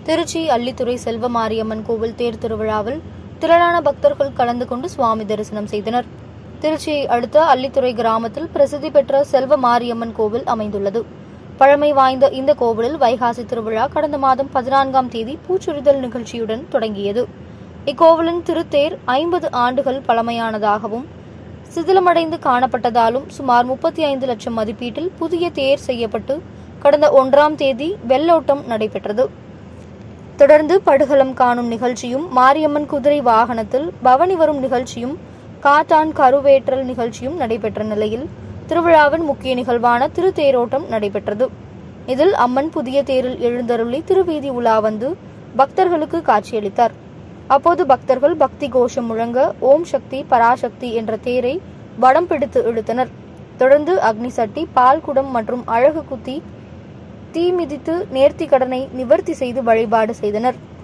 திருச்சி அள்ளித்துறை செல்வ மாரியம்மன் கோவில் தேர் திருவிழாவில் திரளான பக்தர்கள் கலந்து கொண்டு சுவாமி தரிசனம் செய்தனர் திருச்சியை அடுத்த அள்ளித்துறை கிராமத்தில் பிரசித்தி பெற்ற செல்வ மாரியம்மன் கோவில் அமைந்துள்ளது பழமை வாய்ந்த இந்த கோவிலில் வைகாசி திருவிழா கடந்த மாதம் பதினான்காம் தேதி பூச்சொரிதல் நிகழ்ச்சியுடன் தொடங்கியது இக்கோவிலின் திருத்தேர் ஐம்பது ஆண்டுகள் பழமையானதாகவும் சிதிலமடைந்து காணப்பட்டதாலும் சுமார் முப்பத்தி ஐந்து லட்சம் மதிப்பீட்டில் புதிய தேர் செய்யப்பட்டு கடந்த ஒன்றாம் தேதி வெள்ளோட்டம் நடைபெற்றது தொடர்ந்து படுகளம் காணும் நிகழ்ச்சியும் மாரியம்மன் குதிரை வாகனத்தில் பவனி வரும் நிகழ்ச்சியும் காத்தான் கருவேற்றல் நிகழ்ச்சியும் நடைபெற்ற நிலையில் திருவிழாவின் முக்கிய நிகழ்வான திருத்தேரோட்டம் நடைபெற்றது இதில் அம்மன் புதிய தேரில் எழுந்தருளி திருவீதி உலா வந்து பக்தர்களுக்கு காட்சியளித்தார் அப்போது பக்தர்கள் பக்தி கோஷம் முழங்க ஓம் சக்தி பராசக்தி என்ற தேரை வடம் பிடித்து இழுத்தனர் தொடர்ந்து அக்னி சட்டி பால் குடம் மற்றும் அழகு குத்தி தீ மிதித்து நேர்த்தி கடனை நிவர்த்தி செய்து வழிபாடு செய்தனர்